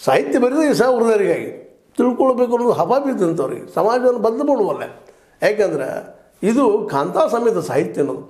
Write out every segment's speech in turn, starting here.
ಸಾಹಿತ್ಯ ಬರೆದು ಈ ಸಾವಿರದವರಿಗಾಗಿ ತಿಳ್ಕೊಳ್ಬೇಕು ಅನ್ನೋದು ಹವಾ ಬಿದ್ದಂಥವ್ರಿಗೆ ಸಮಾಜವನ್ನು ಬದಲು ಮಾಡುವಲ್ಲ ಯಾಕಂದ್ರೆ ಇದು ಕಾಂತಾ ಸಮೇತ ಸಾಹಿತ್ಯ ಅನ್ನೋದು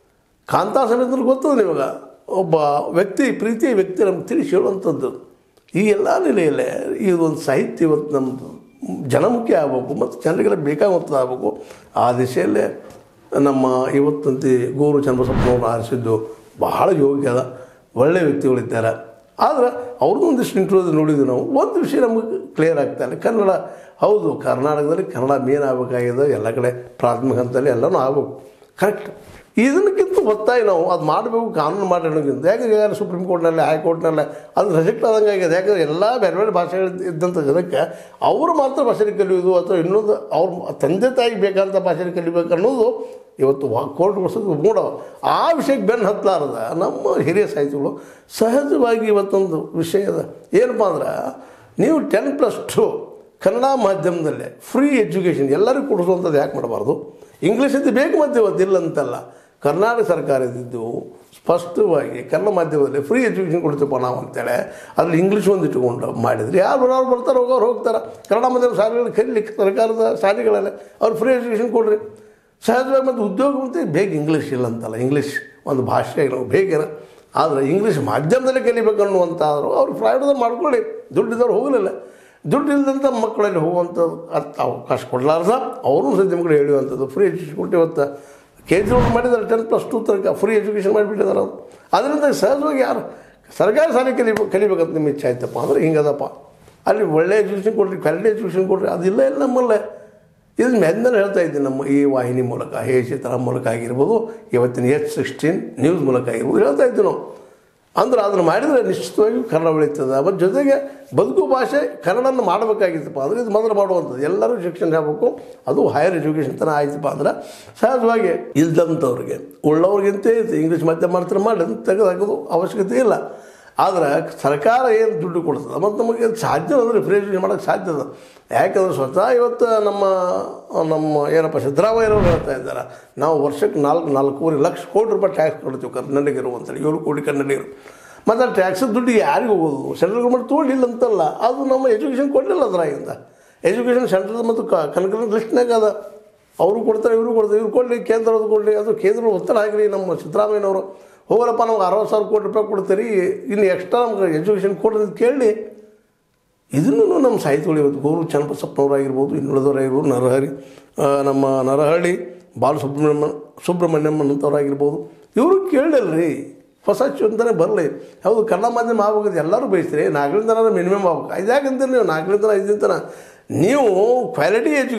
ಕಾಂತಾ ಸಮೇತ ಗೊತ್ತದ ನಿಮಗೆ ಒಬ್ಬ ವ್ಯಕ್ತಿ ಪ್ರೀತಿಯ ವ್ಯಕ್ತಿ ನಮ್ಗೆ ತಿಳಿಸಿ ಹೇಳುವಂಥದ್ದು ಈ ಎಲ್ಲ ನೆಲೆಯಲ್ಲೇ ಇದೊಂದು ಸಾಹಿತ್ಯ ಇವತ್ತು ನಮ್ಮದು ಜನಮುಖಿ ಆಗಬೇಕು ಮತ್ತು ಜನರಿಗೆಲ್ಲ ಬೇಕಾಗುವಂಥದ್ದು ಆಗಬೇಕು ಆ ದಿಶೆಯಲ್ಲೇ ನಮ್ಮ ಇವತ್ತಂತೆ ಗೋರು ಚನ್ನಬಸಪ್ಪನವ್ರು ಆರಿಸಿದ್ದು ಬಹಳ ಯೋಗ್ಯ ಅದ ಒಳ್ಳೆಯ ವ್ಯಕ್ತಿಗಳಿದ್ದಾರೆ ಆದರೆ ಅವ್ರದ್ದು ಒಂದಿಷ್ಟು ಇಂಟ್ರೋದು ನೋಡಿದ್ವಿ ನಾವು ಒಂದು ವಿಷಯ ನಮಗೆ ಕ್ಲಿಯರ್ ಆಗ್ತಾ ಇಲ್ಲ ಕನ್ನಡ ಹೌದು ಕರ್ನಾಟಕದಲ್ಲಿ ಕನ್ನಡ ಮೇನ್ ಆಗಬೇಕಾಗಿದೆ ಎಲ್ಲ ಕಡೆ ಪ್ರಾಥಮಿಕ ಹಂತದಲ್ಲಿ ಎಲ್ಲನೂ ಆಗಬೇಕು ಕರೆಕ್ಟ್ ಇದಕ್ಕಿಂತ ಒತ್ತಾಯ ನಾವು ಅದು ಮಾಡಬೇಕು ಕಾನೂನು ಮಾಡಿ ಅನ್ನೋಕ್ಕಿಂತ ಯಾಕಂದ್ರೆ ಈಗ ಸುಪ್ರೀಂ ಕೋರ್ಟ್ನಲ್ಲಿ ಹೈಕೋರ್ಟ್ನಲ್ಲಿ ಅದು ರಿಜೆಕ್ಟ್ ಆದಂಗೆ ಆಗಿದೆ ಯಾಕಂದ್ರೆ ಎಲ್ಲ ಬೇರೆ ಬೇರೆ ಭಾಷೆಗಳು ಇದ್ದಂಥ ಜನಕ್ಕೆ ಅವರು ಮಾತ್ರ ಭಾಷೆ ಕಲಿಯೋದು ಅಥವಾ ಇನ್ನೊಂದು ಅವ್ರ ತಂದೆ ತಾಯಿಗೆ ಬೇಕಂತ ಭಾಷೆ ಕಲಿಬೇಕು ಅನ್ನೋದು ಇವತ್ತು ಕೋರ್ಟ್ ವರ್ಷದ ಮೂಡ ಆ ವಿಷಯಕ್ಕೆ ಬೆನ್ನು ಹತ್ತಲಾರದ ನಮ್ಮ ಹಿರಿಯ ಸಾಹಿತಿಗಳು ಸಹಜವಾಗಿ ಇವತ್ತೊಂದು ವಿಷಯದ ಏನಪ್ಪ ಅಂದ್ರೆ ನೀವು ಟೆನ್ ಪ್ಲಸ್ ಟು ಕನ್ನಡ ಮಾಧ್ಯಮದಲ್ಲೇ ಫ್ರೀ ಎಜುಕೇಷನ್ ಎಲ್ಲರಿಗೂ ಕೊಡಿಸುವಂಥದ್ದು ಯಾಕೆ ಮಾಡಬಾರ್ದು ಇಂಗ್ಲೀಷ್ ಅಂತ ಬೇಕು ಮತ್ತೆ ಇವತ್ತು ಇಲ್ಲ ಅಂತಲ್ಲ ಕರ್ನಾಟಕ ಸರ್ಕಾರ ಇದ್ದಿದ್ದು ಸ್ಪಷ್ಟವಾಗಿ ಕನ್ನಡ ಮಾಧ್ಯಮದಲ್ಲಿ ಫ್ರೀ ಎಜುಕೇಷನ್ ಕೊಡ್ತೀವಪ್ಪ ನಾವು ಅಂತೇಳಿ ಅದ್ರಲ್ಲಿ ಇಂಗ್ಲೀಷ್ ಒಂದು ಇಟ್ಕೊಂಡು ಮಾಡಿದ್ರೆ ಯಾರು ಬರೋರು ಬರ್ತಾರೆ ಹೋಗೋರು ಹೋಗ್ತಾರೆ ಕನ್ನಡ ಮಾಧ್ಯಮ ಶಾಲೆಗಳು ಕಲಿಲಿಕ್ಕೆ ಸರ್ಕಾರದ ಶಾಲೆಗಳಲ್ಲೇ ಅವ್ರು ಫ್ರೀ ಎಜುಕೇಷನ್ ಕೊಡ್ರಿ ಸಹಜವಾಗಿ ಮತ್ತು ಉದ್ಯೋಗ ಮತ್ತು ಬೇಗ ಇಂಗ್ಲೀಷ್ ಇಲ್ಲ ಅಂತಲ್ಲ ಇಂಗ್ಲೀಷ್ ಒಂದು ಭಾಷೆ ಬೇಗ ಆದರೆ ಇಂಗ್ಲೀಷ್ ಮಾಧ್ಯಮದಲ್ಲಿ ಕಲಿಬೇಕು ಅನ್ನುವಂಥವ್ರು ಅವ್ರು ಪ್ರೈವೇಟ್ದಲ್ಲಿ ಮಾಡ್ಕೊಳ್ಳಿ ದುಡ್ಡಿದ್ದವ್ರು ಹೋಗಲಿಲ್ಲ ದುಡ್ಡು ಇಲ್ಲದಂಥ ಮಕ್ಕಳಲ್ಲಿ ಹೋಗುವಂಥದ್ದು ಅರ್ಥ ಅವಕಾಶ ಕೊಡಲಾರ್ದ ಅವರು ಸದ್ಯ ಮಕ್ಕಳು ಹೇಳುವಂಥದ್ದು ಫ್ರೀ ಎಜುಕೇಷನ್ ಕೊಟ್ಟು ಇವತ್ತು ಕೇಜ್ರಿವಾಲ್ ಮಾಡಿದ್ದಾರೆ ಟೆನ್ ಪ್ಲಸ್ ಟು ತನಕ ಫ್ರೀ ಎಜುಕೇಷನ್ ಮಾಡಿಬಿಟ್ಟಿದ್ದಾರೆ ಅವರು ಅದರಿಂದ ಸಹಜವಾಗಿ ಯಾರು ಸರ್ಕಾರಿ ಶಾಲೆ ಕಲಿಬೇಕು ಕಲಿಬೇಕಂತ ನಿಮ್ಮ ಇಚ್ಛೆ ಆಯ್ತಪ್ಪ ಅಂದ್ರೆ ಹಿಂಗದಪ್ಪ ಅಲ್ಲಿ ಒಳ್ಳೆ ಎಜುಕೇಷನ್ ಕೊಡ್ರಿ ಕ್ವಾಲಿಟಿ ಎಜುಕೇಷನ್ ಕೊಡ್ರಿ ಅದಿಲ್ಲ ಇಲ್ಲ ನಮ್ಮಲ್ಲೇ ಇದನ್ನ ಮೆಂದನೆ ಹೇಳ್ತಾ ಇದ್ದೀನಿ ನಮ್ಮ ಈ ವಾಹಿನಿ ಮೂಲಕ ಹೇ ಚಿತ್ರ ಮೂಲಕ ಆಗಿರ್ಬೋದು ಇವತ್ತಿನ ಎಚ್ ಸಿಕ್ಸ್ಟೀನ್ ನ್ಯೂಸ್ ಮೂಲಕ ಆಗಿರ್ಬೋದು ಹೇಳ್ತಾ ಇದ್ದೀವಿ ನಾವು ಅಂದ್ರೆ ಅದನ್ನು ಮಾಡಿದರೆ ನಿಶ್ಚಿತವಾಗಿ ಕನ್ನಡ ಬೆಳೀತದೆ ಮತ್ತು ಜೊತೆಗೆ ಬದುಕು ಭಾಷೆ ಕನ್ನಡನ ಮಾಡಬೇಕಾಗಿತ್ತಪ್ಪ ಅಂದರೆ ಇದು ಮೊದಲು ಮಾಡುವಂಥದ್ದು ಎಲ್ಲರೂ ಶಿಕ್ಷಣ ಆಗಬೇಕು ಅದು ಹೈಯರ್ ಎಜುಕೇಷನ್ ತನಕ ಆಯ್ತಪ್ಪ ಅಂದ್ರೆ ಸಹಜವಾಗಿ ಇಲ್ದಂಥವ್ರಿಗೆ ಉಳ್ಳವ್ರಿಗಿಂತ ಇಂಗ್ಲೀಷ್ ಮಾಧ್ಯಮ ಮಾಡ್ತಾರೆ ಮಾಡಿ ಅದನ್ನ ತೆಗೆದು ಹಾಕೋದು ಅವಶ್ಯಕತೆ ಇಲ್ಲ ಆದರೆ ಸರ್ಕಾರ ಏನು ದುಡ್ಡು ಕೊಡ್ತದೆ ಮತ್ತು ನಮಗೆ ಸಾಧ್ಯ ಅಂದರೆ ಫ್ರೀ ಎಜುಕೇಷನ್ ಮಾಡೋಕ್ಕೆ ಸಾಧ್ಯ ಅದ ಯಾಕಂದ್ರೆ ಸ್ವತಃ ಇವತ್ತು ನಮ್ಮ ನಮ್ಮ ಏನಪ್ಪ ಸಿದ್ದರಾಮಯ್ಯನವರು ಹೇಳ್ತಾ ಇದ್ದಾರೆ ನಾವು ವರ್ಷಕ್ಕೆ ನಾಲ್ಕು ನಾಲ್ಕೂವರೆ ಲಕ್ಷ ಕೋಟಿ ರೂಪಾಯಿ ಟ್ಯಾಕ್ಸ್ ಕೊಡ್ತೀವಿ ಕನ್ನಡಿಗರು ಅಂತೇಳಿ ಏಳು ಕೋಟಿ ಕನ್ನಡಿಗರು ಮತ್ತು ಆ ಟ್ಯಾಕ್ಸ್ ದುಡ್ಡು ಯಾರಿಗೆ ಹೋಗೋದು ಸೆಂಟ್ರಲ್ ಗೌರ್ಮೆಂಟ್ ತೊಗೊಂಡಿಲ್ಲ ಅಂತಲ್ಲ ಅದು ನಮ್ಮ ಎಜುಕೇಷನ್ ಕೊಡಲಿಲ್ಲ ಅದ್ರಾಗಿಂದ ಎಜುಕೇಷನ್ ಸೆಂಟ್ರಲ್ ಮತ್ತು ಕನಕನ ಲಿಸ್ಟ್ನಾಗ ಅದ ಅವರು ಕೊಡ್ತಾರೆ ಇವರು ಕೊಡ್ತಾರೆ ಇವ್ರು ಕೊಡಲಿ ಕೇಂದ್ರದ್ದು ಕೊಡಲಿ ಅದು ಕೇಂದ್ರ ಒತ್ತಡ ಹಾಕಿರಿ ನಮ್ಮ ಸಿದ್ದರಾಮಯ್ಯನವರು ಹೋಗಲಪ್ಪ ನಮ್ಗೆ ಅರವತ್ತು ಸಾವಿರ ಕೋಟಿ ರೂಪಾಯಿ ಕೊಡ್ತೀರಿ ಇನ್ನು ಎಕ್ಸ್ಟ್ರಾ ನಮ್ಗೆ ಎಜುಕೇಷನ್ ಕೊಡ್ರಿ ಅಂತ ಕೇಳಿ ಇದನ್ನು ನಮ್ಮ ಸಾಹಿತ್ಯಗಳು ಇವತ್ತು ಗೋರು ಚನ್ನಬಸಪ್ಪನವರಾಗಿರ್ಬೋದು ಇನ್ನುಳಿದವರಾಗಿರ್ಬೋದು ನರಹರಿ ಆ, ನಮ್ಮ ನರಹಳ್ಳಿ ಬಾಲಸುಬ್ರಹ್ಮಣ್ಯ ಸುಬ್ರಹ್ಮಣ್ಯಂ ಅಂತವ್ರಾಗಿರ್ಬೋದು ಇವರು ಕೇಳಲ್ರಿ ಹೊಸ ಚಿಂತನೆ ಬರಲಿ ಹೌದು ಕನ್ನಡ ಮಾಧ್ಯಮ ಆಗ್ಬೇಕು ಎಲ್ಲರೂ ಬಯಸ್ತೀರಿ ನಾಲ್ಕರಿಂದ ಮಿನಿಮಮ್ ಆಗ್ಬೇಕು ಇದ್ಯಾಕಂತೀರಿ ನೀವು ನಾಲ್ಕರಿಂದ ಐದರಿಂದ ನೀವು ಕ್ವಾಲಿಟಿ ಎಜು